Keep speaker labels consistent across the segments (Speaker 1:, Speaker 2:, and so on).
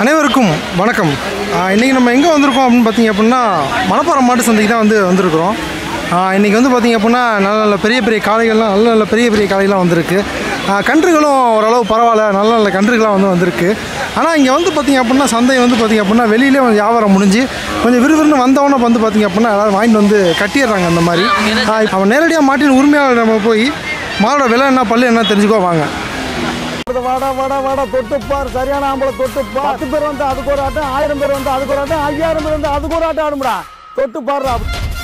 Speaker 1: அனைவருக்கும் வணக்கம் இன்றைக்கி நம்ம எங்கே வந்திருக்கோம் அப்படின்னு பார்த்தீங்க அப்படின்னா மணப்பாறை மாட்டு சந்தைக்கு தான் வந்து வந்திருக்கிறோம் இன்றைக்கி வந்து பார்த்திங்க அப்படின்னா நல்ல நல்ல பெரிய பெரிய காளைகள்லாம் நல்ல நல்ல பெரிய பெரிய காளைகள்லாம் வந்திருக்கு ஆ, கன்றுகளும் ஓரளவு பரவாயில்ல நல்ல நல்ல கன்றுகள்லாம் வந்து வந்திருக்கு ஆனால் இங்கே வந்து பார்த்திங்க அப்படின்னா சந்தை வந்து பார்த்திங்க அப்படின்னா வெளியிலே வந்து வியாபாரம் முடிஞ்சு கொஞ்சம் விறுவிறுன்னு வந்தவொன்னே வந்து பார்த்திங்க அப்படின்னா எல்லாரும் வாங்கிட்டு வந்து கட்டிடுறாங்க அந்த மாதிரி ஆ, இப்ப அவன் நேரடியாக மாட்டின் உரிமையாளர் நம்ம போய் மாடோட விலை என்ன பல்லு என்ன தெரிஞ்சுக்கோ வாங்க
Speaker 2: வாடா வாடா வாடா தொட்டுப்பார் சரியான ஆம்பளை தொட்டுப்பார் பத்து பேர் வந்து அதுக்கு ஒரு ஆட்டம் ஆயிரம் பேர் வந்து அதுக்கு ஒரு ஆட்டம் ஐயாயிரம் பேர் வந்து அதுக்கு ஒரு ஆட்டம் ஆடும்டா தொட்டுப்பாருடா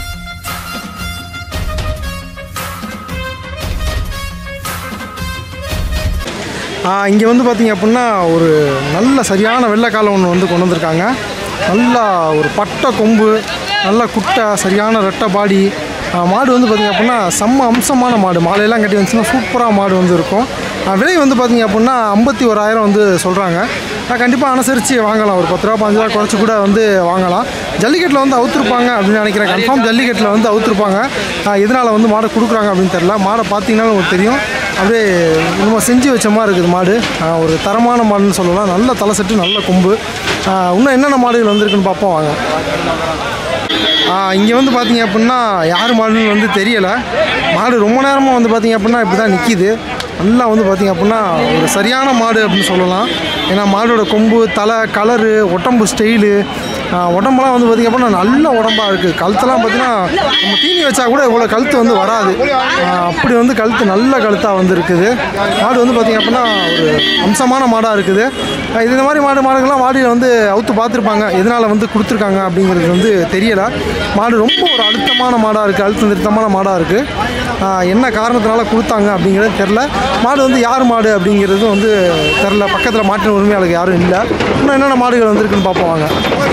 Speaker 1: இங்கே வந்து பார்த்தீங்க அப்படின்னா ஒரு நல்ல சரியான வெள்ளைக்காலம் ஒன்று வந்து கொண்டு வந்திருக்காங்க நல்லா ஒரு பட்டை கொம்பு நல்ல குட்டை சரியான ரெட்டை பாடி ஆ, மாடு வந்து பார்த்திங்க அப்படின்னா செம்ம அம்சமான மாடு மாலையெல்லாம் கட்டி வந்துச்சுன்னா சூப்பராக மாடு வந்து இருக்கும் ஆ, விலை வந்து பார்த்திங்க அப்படின்னா ஐம்பத்தி ஓராயிரம் வந்து சொல்கிறாங்க நான் கண்டிப்பாக அனுசரித்து வாங்கலாம் ஒரு பத்து ரூபா பாஞ்சு ரூபா குறைச்சி கூட வந்து வாங்கலாம் ஜல்லிக்கட்டில் வந்து அவுத்துருப்பாங்க அப்படின்னு நினைக்கிறேன் கன்ஃபார்ம் ஜல்லிக்கட்டில் வந்து அவுத்துருப்பாங்க எதனால் வந்து மாடை கொடுக்குறாங்க அப்படின்னு தெரில மாடை பார்த்தீங்கன்னாலும் உங்களுக்கு தெரியும் அப்படியே நம்ம செஞ்சு வச்ச மாதிரி இருக்குது மாடு ஆ, ஒரு தரமான மாடுன்னு சொல்லலாம் நல்ல தலை செட்டு நல்ல கொம்பு ஆ, இன்னும் என்னென்ன மாடுகள் வந்திருக்குன்னு பார்ப்போம் வாங்க இங்கே வந்து பார்த்தீங்க அப்படின்னா யார் மாடுன்னு வந்து தெரியலை மாடு ரொம்ப நேரமாக வந்து பார்த்தீங்க அப்படின்னா இப்படி தான் நிற்கிது நல்லா வந்து பார்த்தீங்க அப்படின்னா ஒரு சரியான மாடு அப்படின்னு சொல்லலாம் ஏன்னா மாடோட கொம்பு தலை கலரு உடம்பு ஸ்டைலு உடம்பெல்லாம் வந்து பார்த்திங்க அப்படின்னா நல்ல உடம்பாக இருக்குது கழுத்தெல்லாம் பார்த்தீங்கன்னா நம்ம தீனி வச்சா கூட இவ்வளோ கழுத்து வந்து வராது ஆ, அப்படி வந்து கழுத்து நல்ல கழுத்தாக வந்து இருக்குது மாடு வந்து பார்த்திங்க அப்படின்னா ஒரு அம்சமான மாடாக இருக்குது ஆ, இது இந்த மாதிரி மாடு மாடுகள்லாம் வாடியில் வந்து அவுத்து பார்த்துருப்பாங்க எதனால் வந்து கொடுத்துருக்காங்க அப்படிங்கிறது வந்து தெரியலை மாடு ரொம்ப ஒரு அழுத்தமான மாடாக இருக்குது அழுத்தம் திருத்தமான மாடாக இருக்குது என்ன காரணத்தினால கொடுத்தாங்க அப்படிங்கிறது தெரில மாடு வந்து யார் மாடு அப்படிங்கிறது வந்து தெரில பக்கத்தில் மாட்டின உரிமையாளருக்கு யாரும் இல்லை இன்னும் என்னென்ன மாடுகள் வந்திருக்குன்னு பார்ப்போம் வாங்க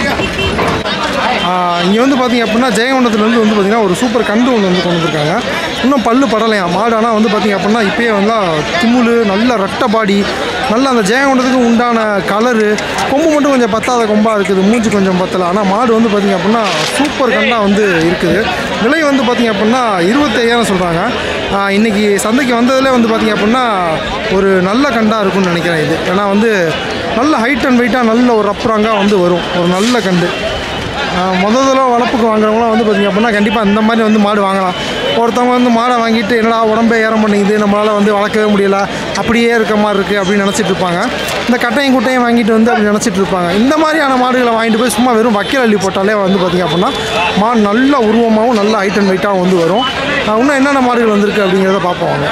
Speaker 1: இங்கே வந்து பார்த்தீங்க அப்படின்னா ஜெயங்கொண்டத்துலேருந்து வந்து பார்த்திங்கன்னா ஒரு சூப்பர் கண்டு ஒன்று வந்து கொண்டு வந்திருக்காங்க இன்னும் பல்லு படலையாம் மாடு ஆனால் வந்து பார்த்திங்க அப்படின்னா இப்போயே வந்து திமுலு நல்ல ரெட்டை பாடி நல்ல அந்த ஜெயங்கொண்டத்துக்கு உண்டான கலரு கொம்பு மட்டும் கொஞ்சம் பத்தாத கொம்பாக இருக்குது மூஞ்சி கொஞ்சம் பத்தலை ஆனால் மாடு வந்து பார்த்திங்க அப்படின்னா சூப்பர் கண்டாக வந்து இருக்குது விலை வந்து பார்த்திங்க அப்படின்னா இருபத்தையாயிரம் சொல்கிறாங்க இன்றைக்கி சந்தைக்கு வந்ததுலேயே வந்து பார்த்திங்க அப்படின்னா ஒரு நல்ல கண்டாக இருக்கும்னு நினைக்கிறேன் இது ஏன்னா வந்து நல்ல ஹைட் அண்ட் வெயிட்டாக நல்ல ஒரு ரப்புராங்காக வந்து வரும் ஒரு நல்ல கண்டு ஆஹ் முத தடவை வளர்ப்புக்கு வாங்குறவங்களாம் வந்து பார்த்திங்க அப்படின்னா கண்டிப்பாக இந்த மாதிரி வந்து மாடு வாங்கலாம் ஒருத்தவங்க வந்து மாடை வாங்கிட்டு என்னடா உடம்பே ஏற மாட்டேங்குது நம்மளால் வந்து வளர்க்கவே முடியல அப்படியே இருக்க மாதிரி இருக்குது அப்படின்னு நினச்சிட்டு இருப்பாங்க இந்த கட்டையும் குட்டையும் வாங்கிட்டு வந்து அப்படி நினச்சிட்டு இருப்பாங்க இந்த மாதிரியான மாடுகளை வாங்கிட்டு போய் சும்மா வெறும் வக்கீல் அள்ளி போட்டாலே வந்து பார்த்திங்க அப்படின்னா மாடு நல்ல உருவமாகவும் நல்ல ஹைட் அண்ட் வெயிட்டாகவும் வந்து வரும் ஆஹ் இன்னும் என்னென்ன மாடுகள் வந்திருக்கு அப்படிங்கிறத பார்ப்போம் வாங்க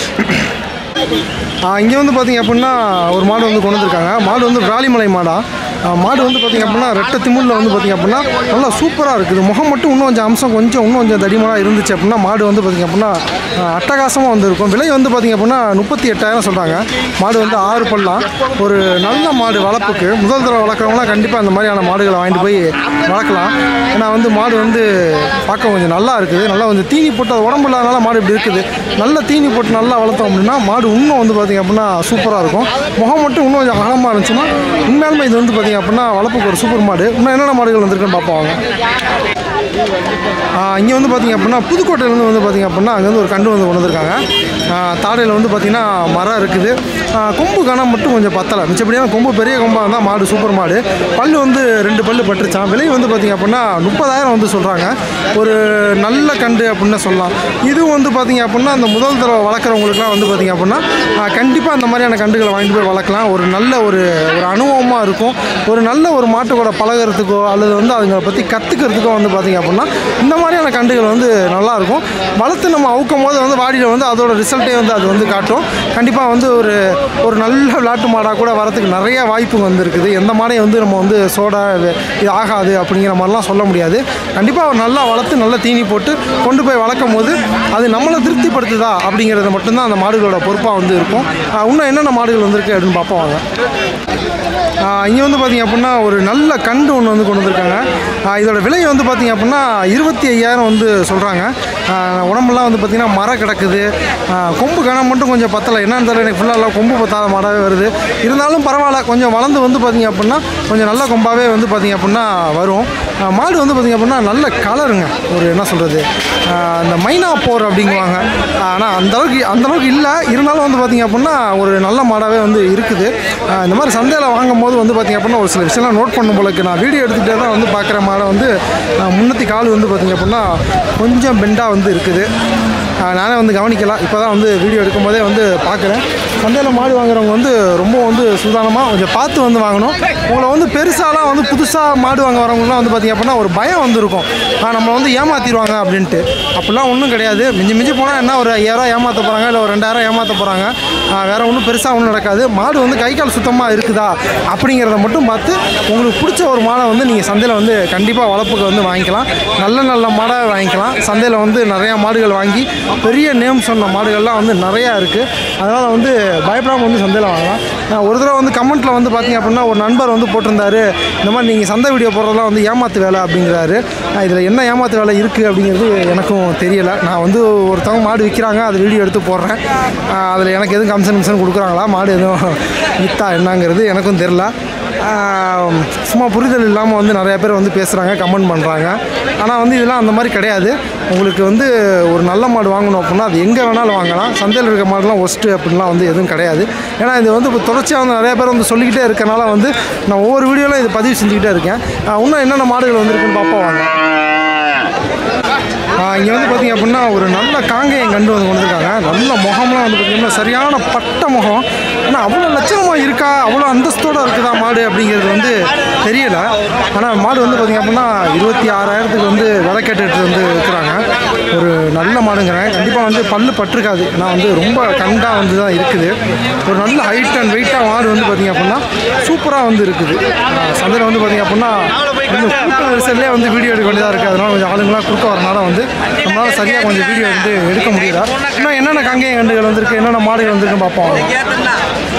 Speaker 1: இங்கே வந்து பார்த்தீங்க அப்படின்னா ஒரு மாடு வந்து கொண்டு வந்திருக்காங்க மாடு வந்து விராலிமலை மாடா ஆ, மாடு வந்து பார்த்தீங்க அப்படின்னா ரெட்டை திமுலில் வந்து பார்த்தீங்க அப்படின்னா நல்லா சூப்பராக இருக்குது முகம் மட்டும் இன்னும் கொஞ்சம் அம்சம் கொஞ்சம் இன்னும் கொஞ்சம் தடிமனாக இருந்துச்சு அப்படின்னா மாடு வந்து பார்த்தீங்க அப்படின்னா ஆ, அட்டகாசமாக வந்து இருக்கும் விலை வந்து பார்த்தீங்க அப்படின்னா முப்பத்தி எட்டாயிரம் சொல்கிறாங்க மாடு வந்து ஆறு பல்லாம் ஒரு நல்ல மாடு வளர்ப்புக்கு முதல் தடவை வளர்க்குறவங்களாம் கண்டிப்பாக அந்த மாதிரியான மாடுகளை வாங்கிட்டு போய் வளர்க்கலாம் ஏன்னா வந்து மாடு வந்து பார்க்க கொஞ்சம் நல்லா இருக்குது நல்லா கொஞ்சம் தீனி போட்டு அது உடம்பு இல்லாதனால மாடு இப்படி இருக்குது நல்ல தீனி போட்டு நல்லா வளர்த்தோம் அப்படின்னா மாடு இன்னும் வந்து பார்த்திங்க அப்படின்னா சூப்பராக இருக்கும் முகம் மட்டும் இன்னும் கொஞ்சம் அகலமாக இருந்துச்சுன்னா உண்மையாலுமே இது வந்து பார்த்திங்க அப்படின்னா வளர்ப்புக்கு ஒரு சூப்பர் மாடு இன்னும் என்னென்ன மாடுகள் வந்திருக்குன்னு பார்ப்போம் வாங்க இங்கே வந்து பார்த்திங்க அப்படின்னா புதுக்கோட்டையிலேருந்து வந்து பார்த்திங்க அப்படின்னா அங்கேருந்து ஒரு கண்டு வந்து கொண்டு வந்திருக்காங்க தாடையில் வந்து பார்த்திங்கன்னா மரம் இருக்குது ஆ, கொம்பு கணம் மட்டும் கொஞ்சம் பத்தலை மிச்சப்படியான கொம்பு பெரிய கொம்பாக இருந்தால் மாடு சூப்பர் மாடு பல்லு வந்து ரெண்டு பல்லு பட்டுருச்சான் விலை வந்து பார்த்திங்க அப்படின்னா முப்பதாயிரம் வந்து சொல்கிறாங்க ஒரு நல்ல கண்டு அப்படின்னு சொல்லலாம் இது வந்து பார்த்திங்க அப்படின்னா அந்த முதல் தடவை வளர்க்குறவங்களுக்குலாம் வந்து பார்த்திங்க அப்படின்னா கண்டிப்பாக அந்த மாதிரியான கண்டுகளை வாங்கிட்டு போய் வளர்க்கலாம் ஒரு நல்ல ஒரு ஒரு அனுபவமாக இருக்கும் ஒரு நல்ல ஒரு மாட்டு கூட பழகுறதுக்கோ அல்லது வந்து அதுங்களை பற்றி கற்றுக்கிறதுக்கோ வந்து பார்த்திங்க அப்படின்னா இந்த மாதிரியான கண்டுகள் வந்து நல்லாயிருக்கும் வளர்த்து நம்ம அவுக்கும் போது வந்து வாடியில் வந்து அதோட ரிசல்ட்டே வந்து அது வந்து காட்டும் கண்டிப்பாக வந்து ஒரு ஒரு நல்ல விளாட்டு மாடாக கூட வரதுக்கு நிறைய வாய்ப்பு வந்து இருக்குது எந்த மாடையும் வந்து நம்ம வந்து சோடா இது இது ஆகாது அப்படிங்கிற மாதிரிலாம் சொல்ல முடியாது கண்டிப்பாக நல்லா வளர்த்து நல்லா தீனி போட்டு கொண்டு போய் வளர்க்கும் போது அது நம்மளை திருப்திப்படுத்துதா அப்படிங்கிறது மட்டும்தான் அந்த மாடுகளோட பொறுப்பாக வந்து இருக்கும் ஆஹ் இன்னும் என்னென்ன மாடுகள் வந்திருக்கு அப்படின்னு பார்ப்போம் வாங்க இங்கே வந்து பார்த்திங்க அப்படின்னா ஒரு நல்ல கண்டு ஒன்று வந்து கொண்டு வந்திருக்காங்க ஆஹ் இதோட விலை வந்து பார்த்திங்க அப்படின்னா இருபத்தி ஐயாயிரம் வந்து சொல்கிறாங்க ஆஹ் உடம்பெல்லாம் வந்து பார்த்திங்கன்னா மரம் கிடக்குது ஆஹ் கொம்பு கணம் மட்டும் கொஞ்சம் பத்தலை என்னன்னு தெரியல எனக்கு ஃபுல்லாக கொம்பு பத்தாத மாடாகவே வருது இருந்தாலும் பரவாயில்ல கொஞ்சம் வளர்ந்து வந்து பார்த்திங்க அப்படின்னா கொஞ்சம் நல்ல கொம்பாகவே வந்து பார்த்திங்க அப்படின்னா வரும் ஆஹ் மாடு வந்து பார்த்திங்க அப்படின்னா நல்ல கலருங்க ஒரு என்ன சொல்கிறது இந்த மைனா போர் அப்படிங்குவாங்க ஆனால் அந்தளவுக்கு அந்தளவுக்கு இல்லை இருந்தாலும் வந்து பார்த்திங்க அப்படின்னா ஒரு நல்ல மாடாகவே வந்து இருக்குது ஆஹ் இந்த மாதிரி சந்தையில் வாங்கும் போது வந்து பார்த்திங்க அப்படின்னா ஒரு சில விஷயம்லாம் நோட் பண்ணும் போல இருக்கு. நான் வீடியோ எடுத்துகிட்டே தான் வந்து பார்க்குற மாடை வந்து ஆஹ் முன்னத்தி கால் வந்து பார்த்திங்க அப்படின்னா கொஞ்சம் பெண்டாக வந்து இருக்குது ஆஹ் நானே வந்து கவனிக்கலாம் இப்போ தான் வந்து வீடியோ எடுக்கும்போதே வந்து பார்க்குறேன் சந்தையில் மாடு வாங்குறவங்க வந்து ரொம்ப வந்து சூதானமாக கொஞ்சம் பார்த்து வந்து வாங்கணும் உங்களை வந்து பெருசாலாம் வந்து புதுசாக மாடு வாங்க வரவங்கலாம் வந்து பார்த்திங்க அப்படின்னா ஒரு பயம் வந்து இருக்கும் ஆஹ் நம்மளை வந்து ஏமாற்றிடுவாங்க அப்படின்ட்டு அப்படிலாம் ஒன்றும் கிடையாது மிஞ்சி மிஞ்சி போனால் என்ன ஒரு ஐயாயிரம் ஏமாற்ற போகிறாங்க இல்லை ஒரு ரெண்டாயிரம் ஏமாற்ற போகிறாங்க வேறு ஒன்றும் பெருசாக ஒன்றும் நடக்காது மாடு வந்து கை கால் சுத்தமாக இருக்குதா அப்படிங்கிறத மட்டும் பார்த்து உங்களுக்கு பிடிச்ச ஒரு மாடை வந்து நீங்கள் சந்தையில் வந்து கண்டிப்பாக வளர்ப்புக்கு வந்து வாங்கிக்கலாம் நல்ல நல்ல மாடை வாங்கிக்கலாம் சந்தையில் வந்து நிறையா மாடுகள் வாங்கி பெரிய நேம் சொன்ன மாடுகள்லாம் வந்து நிறையா இருக்குது அதனால் வந்து பயப்படாமல் வந்து சந்தையில் வாங்கலாம் நான் ஒரு தடவை வந்து கமெண்ட்டில் வந்து பார்த்தீங்க அப்படின்னா ஒரு நண்பர் வந்து போட்டிருந்தாரு இந்த மாதிரி நீங்கள் சந்தை வீடியோ போடுறதெல்லாம் வந்து ஏமாத்து வேலை அப்படிங்கிறாரு இதில் என்ன ஏமாத்து வேலை இருக்குது அப்படிங்கிறது எனக்கும் தெரியலை நான் வந்து ஒருத்தவங்க மாடு விற்கிறாங்க அது வீடியோ எடுத்து போடுறேன் அதில் எனக்கு எதுவும் கமிஷன் மிஷன் கொடுக்குறாங்களா மாடு எதுவும் விற்றா என்னங்கிறது எனக்கும் தெரில ஆஹ் சும்மா புரிதல் இல்லாமல் வந்து நிறைய பேர் வந்து பேசுகிறாங்க கமெண்ட் பண்ணுறாங்க ஆனால் வந்து இதெல்லாம் அந்த மாதிரி கிடையாது உங்களுக்கு வந்து ஒரு நல்ல மாடு வாங்கணும் அப்படின்னா அது எங்கே வேணாலும் வாங்கலாம் சந்தையில் இருக்க மாடுலாம் ஒஸ்ட்டு அப்படின்லாம் வந்து எதுவும் கிடையாது ஏன்னா இது வந்து இப்போ தொடர்ச்சியாக வந்து நிறைய பேர் வந்து சொல்லிக்கிட்டே இருக்கனால வந்து நான் ஒவ்வொரு வீடியோவில் இது பதிவு செஞ்சுக்கிட்டே இருக்கேன் ஆஹ் இன்னும் என்னென்ன மாடுகள் வந்திருக்குன்னு பார்ப்போம் வாங்க இங்கே வந்து பார்த்தீங்க அப்படின்னா ஒரு நல்ல காங்கேயம் கண்டு வந்து கொண்டிருக்காங்க நல்ல முகம்லாம் வந்து பார்த்தீங்கன்னா சரியான பட்ட முகம் ஆனால் அவ்வளோ லட்சணமாக இருக்கா அவ்வளோ அந்தஸ்தோடு இருக்குதா மாடு அப்படிங்கிறது வந்து தெரியல ஆனால் மாடு வந்து பார்த்தீங்க அப்படின்னா இருபத்தி ஆறாயிரத்துக்கு வந்து விலை கேட்டுட்டு வந்து இருக்கிறாங்க ஒரு நல்ல மாடுங்கிறேன் கண்டிப்பாக வந்து பல்லு பட்டிருக்காது ஏன்னா வந்து ரொம்ப கண்டாக வந்து தான் இருக்குது ஒரு நல்ல ஹைட் அண்ட் வெயிட்டாக மாடு வந்து பார்த்தீங்க அப்படின்னா சூப்பராக வந்து இருக்குது சந்தையில் வந்து பார்த்தீங்க அப்படின்னா வந்து கூட்ட நெரிசல்லே வந்து வீடியோ எடுக்க வேண்டியதாக இருக்குது அதனால கொஞ்சம் ஆளுங்களாம் குறுக்க வரனால வந்து நம்மளால் சரியாக கொஞ்சம் வீடியோ வந்து எடுக்க முடியல இன்னும் என்னென்ன காங்கேய கண்டுகள் வந்திருக்கு என்னென்ன மாடுகள் வந்திருக்குன்னு பார்ப்போம்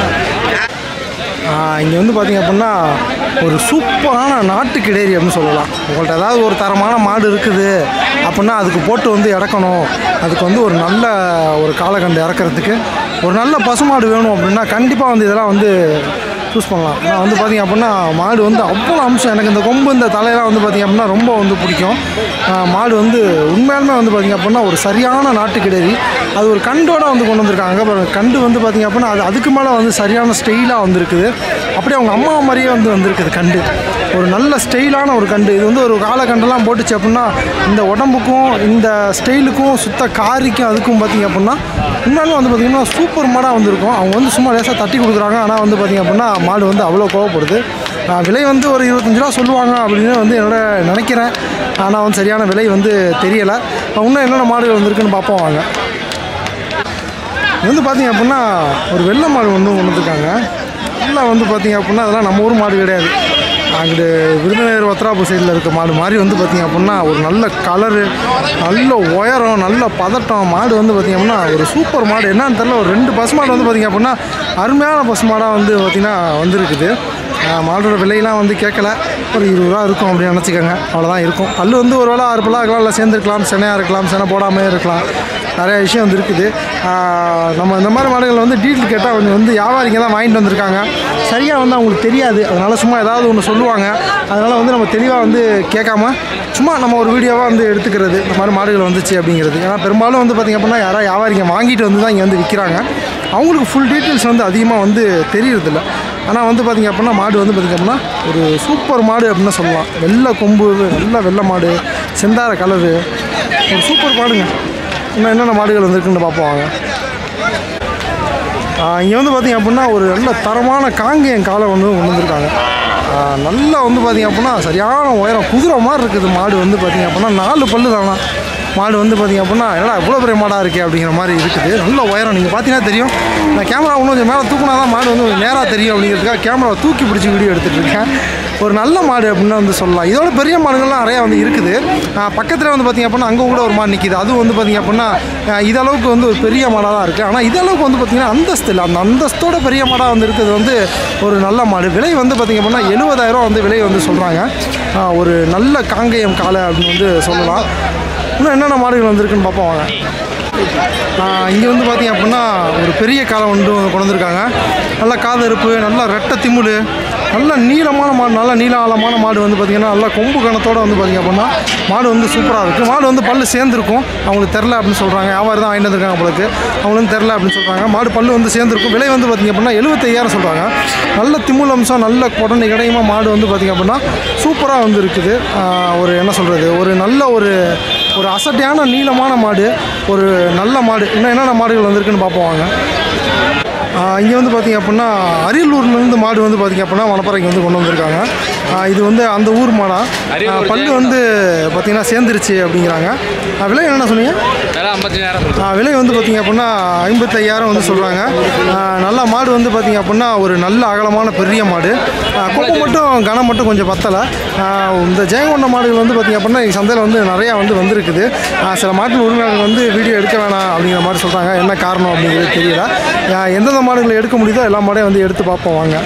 Speaker 1: இங்கே வந்து பார்த்தீங்க அப்படின்னா ஒரு சூப்பரான நாட்டு கிடேரி அப்படின்னு சொல்லலாம் உங்கள்கிட்ட ஏதாவது ஒரு தரமான மாடு இருக்குது அப்படின்னா அதுக்கு போட்டு வந்து இறக்கணும் அதுக்கு வந்து ஒரு நல்ல ஒரு காலகண்டு இறக்கிறதுக்கு ஒரு நல்ல பசுமாடு வேணும் அப்படின்னா கண்டிப்பாக வந்து இதெல்லாம் வந்து சூஸ் பண்ணலாம் நான் வந்து பார்த்திங்க அப்படின்னா மாடு வந்து அவ்வளோ அம்சம் எனக்கு இந்த கொம்பு இந்த தலையெல்லாம் வந்து பார்த்திங்க அப்படின்னா ரொம்ப வந்து பிடிக்கும் ஆஹ் மாடு வந்து உண்மையாலுமே வந்து பார்த்திங்க அப்படின்னா ஒரு சரியான நாட்டு கிடேரி அது ஒரு கண்டோட வந்து கொண்டு வந்திருக்காங்க அப்புறம் கண்டு வந்து பார்த்திங்க அப்படின்னா அது அதுக்கு மேலே வந்து சரியான ஸ்டைலாக வந்திருக்குது அப்படியே அவங்க அம்மா மாதிரியே வந்து வந்திருக்குது கண்டு ஒரு நல்ல ஸ்டைலான ஒரு கண்டு இது வந்து ஒரு காலக்கண்டெல்லாம் போட்டுச்சு அப்படின்னா இந்த உடம்புக்கும் இந்த ஸ்டைலுக்கும் சுத்த காரிக்கும் அதுக்கும் பார்த்திங்க அப்படின்னா உண்மையாலுமே வந்து பார்த்திங்கன்னா சூப்பர் மாடாக வந்திருக்கும் அவங்க வந்து சும்மா லேசாக தட்டி கொடுக்குறாங்க ஆனால் வந்து பார்த்திங்க அப்படின்னா மாடு வந்து அவ்வளோ கோவப்படுது ஆஹ் விலை வந்து ஒரு இருபத்தஞ்சு ரூபா சொல்லுவாங்க அப்படின்னு வந்து என்னோட நினைக்கிறேன் ஆனால் வந்து சரியான விலை வந்து தெரியலை இன்னும் என்னென்ன மாடுகள் வந்திருக்குன்னு பார்ப்போம் வாங்க இது வந்து பார்த்தீங்க அப்படின்னா ஒரு வெள்ளை மாடு வந்து கொண்டு வந்திருக்காங்க நல்லா வந்து பார்த்தீங்க அப்படின்னா அதெல்லாம் நம்ம ஊர் மாடு கிடையாது அங்கிட்டு விருதுநகர் வத்ராபு சைடில் இருக்க மாடு மாதிரி வந்து பார்த்தீங்க அப்படின்னா ஒரு நல்ல கலரு நல்ல உயரம் நல்ல பதட்டம் மாடு வந்து பார்த்தீங்க அப்படின்னா ஒரு சூப்பர் மாடு என்னன்னு தெரில ஒரு ரெண்டு பசு மாடு வந்து பார்த்தீங்க அப்படின்னா அருமையான பசு மாடாக வந்து பார்த்திங்கன்னா வந்திருக்குது ஆஹ் மாடோட விலையெல்லாம் வந்து கேட்கல ஒரு இருபது ரூபா இருக்கும் அப்படின்னு நினச்சிக்கோங்க அவ்வளோதான் இருக்கும் பல்லு வந்து ஒரு வேளை ஆறு பல்லாக இருக்கலாம் இல்லை சேர்ந்துருக்கலாம் செனையாக இருக்கலாம் செனை போடாமே இருக்கலாம் நிறைய விஷயம் வந்து இருக்குது ஆஹ் நம்ம இந்த மாதிரி மாடுகள் வந்து டீட்டெயில் கேட்டால் கொஞ்சம் வந்து வியாபாரிங்க தான் வாங்கிட்டு வந்திருக்காங்க சரியாக வந்து அவங்களுக்கு தெரியாது அதனால் சும்மா ஏதாவது ஒன்று சொல்லுவாங்க அதனால் வந்து நம்ம தெளிவாக வந்து கேட்காம சும்மா நம்ம ஒரு வீடியோவாக வந்து எடுத்துக்கிறது இந்த மாதிரி மாடுகள் வந்துச்சு அப்படிங்கிறது ஏன்னா பெரும்பாலும் வந்து பார்த்திங்க அப்படின்னா யாராவது வியாபாரிங்க வாங்கிட்டு வந்து தான் இங்கே வந்து விற்கிறாங்க அவங்களுக்கு ஃபுல் டீட்டெயில்ஸ் வந்து அதிகமாக வந்து தெரியறதில்ல ஆனால் வந்து பார்த்திங்க அப்படின்னா மாடு வந்து பார்த்திங்க அப்படின்னா ஒரு சூப்பர் மாடு அப்படின்னு தான் சொல்லலாம் வெள்ளை கொம்பு நல்ல வெள்ளை மாடு செந்தார கலரு ஒரு சூப்பர் மாடுங்க இன்னும் என்னென்ன மாடுகள் வந்திருக்குன்னு பார்ப்போம் வாங்க இங்கே வந்து பார்த்திங்க அப்படின்னா ஒரு நல்ல தரமான காங்கேயம் காலை வந்து கொண்டு வந்திருக்காங்க ஆ, நல்லா வந்து பார்த்திங்க அப்படின்னா சரியான உயரம் குதிரை மாதிரி இருக்குது மாடு வந்து பார்த்திங்க அப்படின்னா நாலு பல்லு தானா மாடு வந்து பார்த்திங்க அப்படின்னா என்னடா இவ்வளோ பெரிய மாடாக இருக்கே அப்படிங்கிற மாதிரி இருக்குது நல்ல உயரம் நீங்கள் பார்த்தீங்கன்னா தெரியும் நான் கேமரா இன்னும் கொஞ்சம் மேலே தூக்குனா தான் மாடு வந்து நேராக தெரியும் அப்படிங்கிறதுக்காக கேமராவை தூக்கி பிடிச்சி வீடியோ எடுத்துகிட்டு இருக்கேன் ஒரு நல்ல மாடு அப்படின்னு வந்து சொல்லலாம் இதோட பெரிய மாடுகள்லாம் நிறையா வந்து இருக்குது பக்கத்தில் வந்து பார்த்திங்க அப்படின்னா அங்கே கூட ஒரு மாடு நிற்கிது அதுவும் வந்து பார்த்திங்க அப்படின்னா ஆஹ் இதளவுக்கு வந்து ஒரு பெரிய மாடாக தான் இருக்குது ஆனால் இதளவுக்கு வந்து பார்த்திங்கன்னா அந்தஸ்து இல்லை அந்த அந்தஸ்தோட பெரிய மாடாக வந்து இருக்குது வந்து ஒரு நல்ல மாடு விலை வந்து பார்த்திங்க அப்படின்னா எழுபதாயிரம் வந்து விலை வந்து சொல்கிறாங்க ஒரு நல்ல காங்கேயம் காளை அப்படின்னு வந்து சொல்லலாம் இன்னும் என்னென்ன மாடுகள் வந்திருக்குன்னு பார்ப்போம் வாங்க இங்கே வந்து பார்த்தீங்க அப்படின்னா ஒரு பெரிய காலை ஒன்று கொண்டு வந்திருக்காங்க நல்ல காதறுப்பு நல்ல ரெட்டை திமுல் நல்ல நீளமான மாடு நல்ல நீள ஆழமான மாடு வந்து பார்த்திங்கன்னா நல்லா கொம்பு கணத்தோடு வந்து பார்த்திங்க அப்படின்னா மாடு வந்து சூப்பராக இருக்குது மாடு வந்து பல்லு சேர்ந்துருக்கும் அவங்களுக்கு தெரில அப்படின்னு சொல்கிறாங்க வியாபாரம் தான் வாங்கிட்டு வந்திருக்காங்க அவங்களுக்கு அவங்களுக்கு தெரில அப்படின்னு சொல்கிறாங்க மாடு பல்லு வந்து சேர்ந்துருக்கும் விலை வந்து பார்த்திங்க அப்படின்னா எழுபத்தையாயிரம் சொல்கிறாங்க நல்ல திமுல் அம்சம் நல்ல குடனி கிடையுமா மாடு வந்து பார்த்திங்க அப்படின்னா சூப்பராக வந்து இருக்குது ஆஹ் ஒரு என்ன சொல்கிறது ஒரு நல்ல ஒரு ஒரு அசட்டையான நீளமான மாடு ஒரு நல்ல மாடு இன்னும் என்னென்ன மாடுகள் வந்திருக்குன்னு பார்ப்போம் வாங்க இங்கே வந்து பார்த்திங்க அப்படின்னா அரியலூர்லேருந்து மாடு வந்து பார்த்திங்க அப்படின்னா வனப்பறைக்கு வந்து கொண்டு வந்திருக்காங்க ஆஹ் இது வந்து அந்த ஊர் மாடா ஆஹ் பல்லு வந்து பார்த்திங்கன்னா சேர்ந்துருச்சு அப்படிங்கிறாங்க ஆஹ் விலை என்னென்ன சொன்னீங்க
Speaker 3: விலை ஐம்பத்தஞ்சாயிரம் சொல்லுங்கள்
Speaker 1: ஆஹ் விலை வந்து பார்த்திங்க அப்படின்னா ஐம்பத்தையாயிரம் வந்து சொல்கிறாங்க நல்ல மாடு வந்து பார்த்திங்க அப்படின்னா ஒரு நல்ல அகலமான பெரிய மாடு ஆஹ் கொம்பு மட்டும் கனம் மட்டும் கொஞ்சம் பத்தலை ஆஹ் இந்த ஜெயங்கொண்ட மாடுகள் வந்து பார்த்திங்க அப்படின்னா இந்த சந்தையில் வந்து நிறையா வந்து வந்திருக்குது ஆஹ் சில மாட்டின் உரிமையாளர்கள் வந்து வீடியோ எடுக்க வேணாம் அப்படிங்கிற மாதிரி சொல்கிறாங்க என்ன காரணம் அப்படிங்கிறது தெரியல ஆஹ் எந்தெந்த மாடுகளை எடுக்க முடியுதோ எல்லா மாடையும் வந்து எடுத்து பார்ப்போம் வாங்க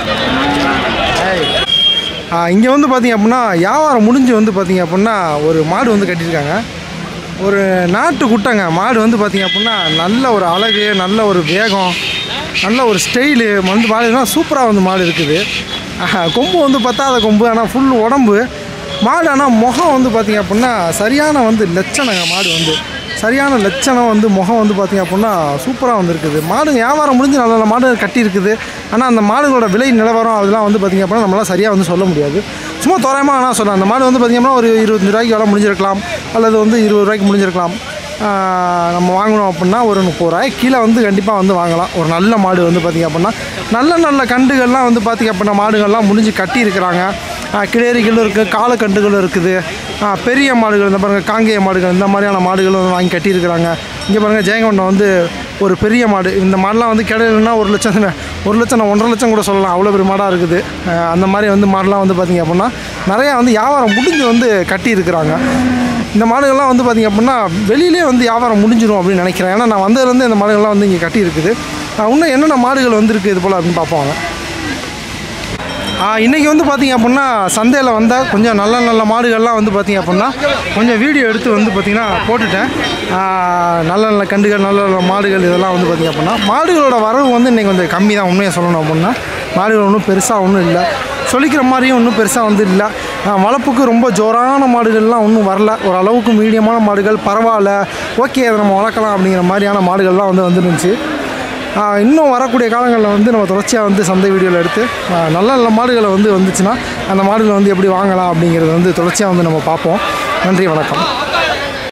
Speaker 1: இங்கே வந்து பார்த்திங்க அப்படின்னா வியாபாரம் முடிஞ்சு வந்து பார்த்திங்க அப்படின்னா ஒரு மாடு வந்து கட்டியிருக்காங்க ஒரு நாட்டு குட்டைங்க மாடு வந்து பார்த்திங்க அப்படின்னா நல்ல ஒரு அழகு நல்ல ஒரு வேகம் நல்ல ஒரு ஸ்டைலு வந்து மாடுலாம் சூப்பராக வந்து மாடு இருக்குது ஆஹா, கொம்பு வந்து பத்தாத கொம்பு ஆனால் ஃபுல் உடம்பு மாடு ஆனால் முகம் வந்து பார்த்திங்க அப்படின்னா சரியான வந்து லட்சணங்க மாடு வந்து சரியான லட்சணம் வந்து முகம் வந்து பார்த்திங்க அப்படின்னா சூப்பராக வந்துருக்குது மாடு வியாபாரம் முடிஞ்சு நல்ல நல்ல மாடு கட்டியிருக்குது ஆனால் அந்த மாடுகளோட விலை நிலவரம் அதெல்லாம் வந்து பார்த்திங்க அப்படின்னா நம்மளால் சரியாக வந்து சொல்ல முடியாது சும்மா தோராயமாக ஆனால் சொல்லலாம் அந்த மாடு வந்து பார்த்திங்கன்னா ஒரு இருபத்தஞ்சு ரூபாய்க்கு விலை முடிஞ்சிருக்கலாம் அல்லது வந்து இருபது ரூபாய்க்கு முடிஞ்சிருக்கலாம் ஆஹ் நம்ம வாங்கணும் அப்படின்னா ஒரு முப்பது ரூபாய் கீழே வந்து கண்டிப்பாக வந்து வாங்கலாம் ஒரு நல்ல மாடு வந்து பார்த்திங்க அப்படின்னா நல்ல நல்ல கண்டுகள்லாம் வந்து பார்த்திங்க அப்படின்னா மாடுகள்லாம் முடிஞ்சு கட்டியிருக்கிறாங்க ஆஹ் கிடேரிகளும் இருக்குது காலக்கண்டுகளும் இருக்குது ஆஹ் பெரிய மாடுகள் இந்த பாருங்கள் காங்கேய மாடுகள் இந்த மாதிரியான மாடுகளும் வந்து வாங்கி கட்டியிருக்கிறாங்க இங்கே பாருங்கள் ஜெயங்கொண்டம் வந்து ஒரு பெரிய மாடு இந்த மாடெலாம் வந்து கிடையாதுன்னா ஒரு லட்சம் ஒரு லட்சம் ஒன்றரை லட்சம் கூட சொல்லலாம் அவ்வளோ பெரிய மாடாக இருக்குது ஆஹ் அந்த மாதிரி வந்து மாடெலாம் வந்து பார்த்திங்க அப்படின்னா நிறையா வந்து வியாபாரம் முடிஞ்சு வந்து கட்டியிருக்கிறாங்க இந்த மாடுகள்லாம் வந்து பார்த்திங்க அப்படின்னா வெளியிலே வந்து வியாபாரம் முடிஞ்சிடும் அப்படின்னு நினைக்கிறேன் ஏன்னா நான் வந்ததுலேருந்து இந்த மாடுகள்லாம் வந்து இங்கே கட்டியிருக்குது ஆஹ் இன்னும் என்னென்ன மாடுகள் வந்திருக்கு இது போல் அப்படின்னு பார்ப்போம் இன்றைக்கி வந்து பார்த்திங்க அப்படின்னா சந்தையில் வந்த கொஞ்சம் நல்ல நல்ல மாடுகள்லாம் வந்து பார்த்திங்க அப்படின்னா கொஞ்சம் வீடியோ எடுத்து வந்து பார்த்திங்கன்னா போட்டுட்டேன் ஆ, நல்ல நல்ல கண்டுகள் நல்ல நல்ல மாடுகள் இதெல்லாம் வந்து பார்த்திங்க அப்படின்னா மாடுகளோட வரவு வந்து இன்றைக்கி கொஞ்சம் கம்மி தான் உண்மையை சொல்லணும் அப்படின்னா மாடுகள் ஒன்றும் பெருசாக ஒன்றும் இல்லை சொல்லிக்கிற மாதிரியும் ஒன்றும் பெருசாக வந்து இல்லை ஆ, வளர்ப்புக்கு ரொம்ப ஜோரான மாடுகள்லாம் ஒன்றும் வரல ஒரு அளவுக்கு மீடியமான மாடுகள் பரவாயில்ல ஓகே அதை நம்ம வளர்க்கலாம் அப்படிங்கிற மாதிரியான மாடுகள்லாம் வந்து வந்துருந்துச்சு ஆஹ் இன்னும் வரக்கூடிய காலங்களில் வந்து நம்ம தொடர்ச்சியாக வந்து சந்தை வீடியோவில் எடுத்து ஆஹ் நல்ல நல்ல மாடுகளை வந்து வந்துச்சுன்னா அந்த மாடுகளை வந்து எப்படி வாங்கலாம் அப்படிங்கிறத வந்து தொடர்ச்சியாக வந்து நம்ம பார்ப்போம் நன்றி வணக்கம்